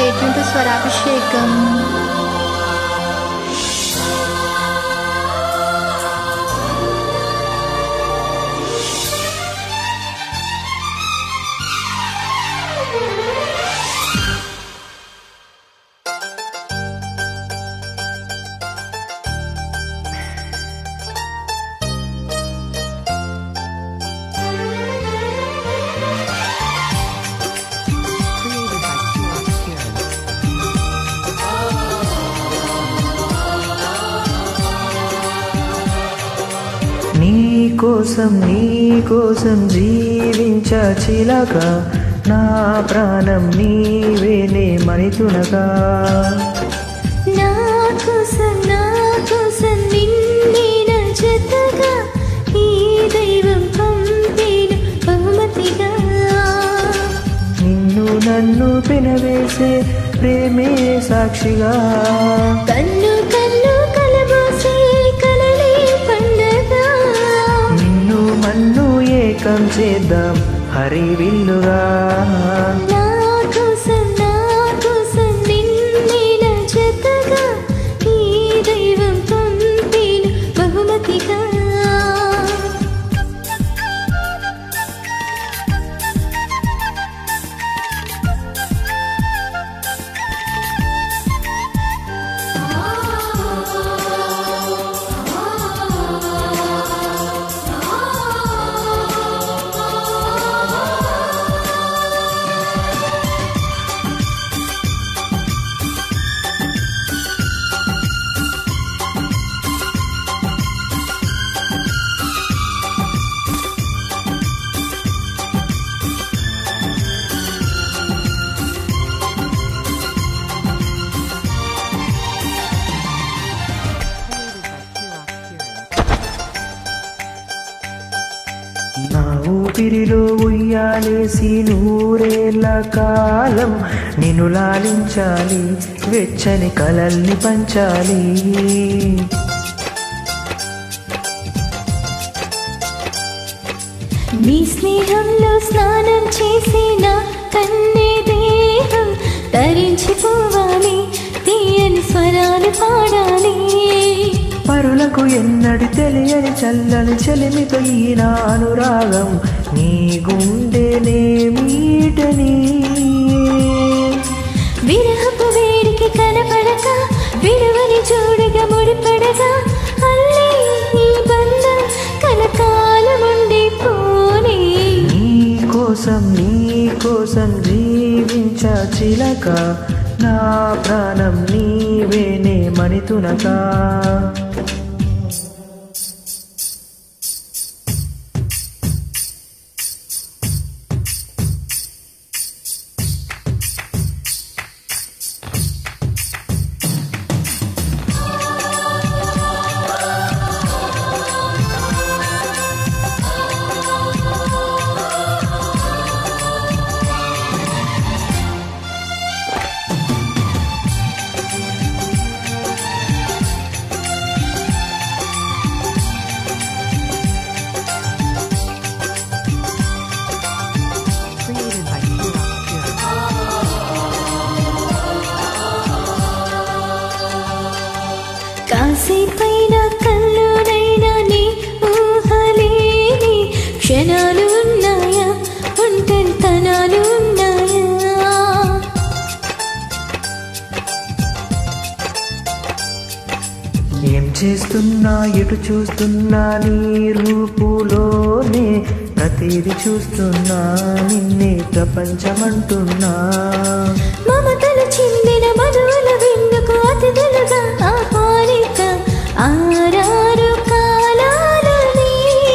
Statement to Swarabhishekam Created by Kiros Kieran. నీ కోసం నీ కోసం జీవించ చిలక నా ప్రాణం నీవేనే మణితునగా నా కోసం నా కోసం నిండిన జతగా ఈ దైవం పంపిన బహుమతిగా నిన్ను నన్ను పెనవేసే ప్రేమే సాక్షిగా కన్ను కన్ను కలబోసే కలలే పండగ నిన్ను మన్ను ఏకం చేద్దాం హరివిల్లుగా నా కోసం నా కోసం నిండిన జతగా ఈ దైవం పంపిన బహుమతిగా Created by Kiros Kieran. నా ఊపిరిలో ఉయ్యాలేసి నూరేళ్ల కాలం నిన్ను లాలించాలి వెచ్చని కలల్ని పంచాలి నీ స్నేహంలో స్నానం చేసిన కన్నే దేహం తరించిపోవాలి తీయని స్వరాలు పాడాలి పరులకు ఎన్నడి తెలియని చల్లని చెలిమితో ఈన అనురాగం నీ గుండెనే మీటని విరహపు వేడికి కనపడక విడువని చూడగా ముడిపడగా అల్లే ఈ బంధం కలకాలముండి పోనీ నీ కోసం నీ కోసం జీవించ చిలక నా ప్రాణం నీవేనే మణితునగా Created by Kiros Kieran. కాసేపైన కల్లోనైనా నీ ఊహలేని క్షణాలు ఉన్నాయా ఒంటరితనాలు ఉన్నాయా ఏం చేస్తున్నా ఎటు చూస్తున్నా నీ రూపులోనే ప్రతిది చూస్తున్నా నిన్నే ప్రపంచమంటున్నా మమతలు చిందిన మధువుల విందుకు అతిథులుగా ఆహ్వానిత ఆరారు కాలాలని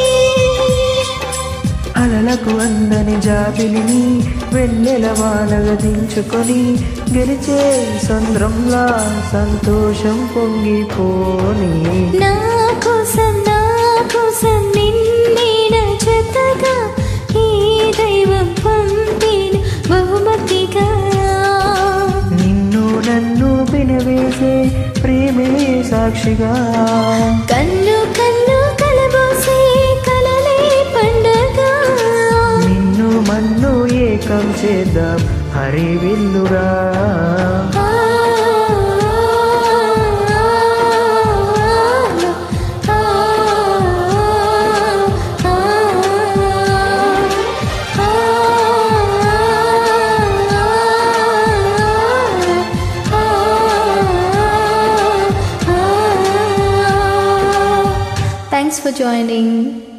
అలలకు అందని జాబిలిని వెన్నెల వానగా దించుకొని గెలిచే సంద్రంలా సంతోషం పొంగిపోని నా కోసం నా కోసం నిండిన జతగా ఈ దైవం పంపిన బహుమతిగా నిన్ను నన్ను పినవేసే ప్రేమే సాక్షిగా కన్ను కన్ను కలబోసే కలలే పండగ నిన్ను మన్ను ఏకం చేద్దాం కలుద్దాం హరివిల్లుగా Thanks for joining.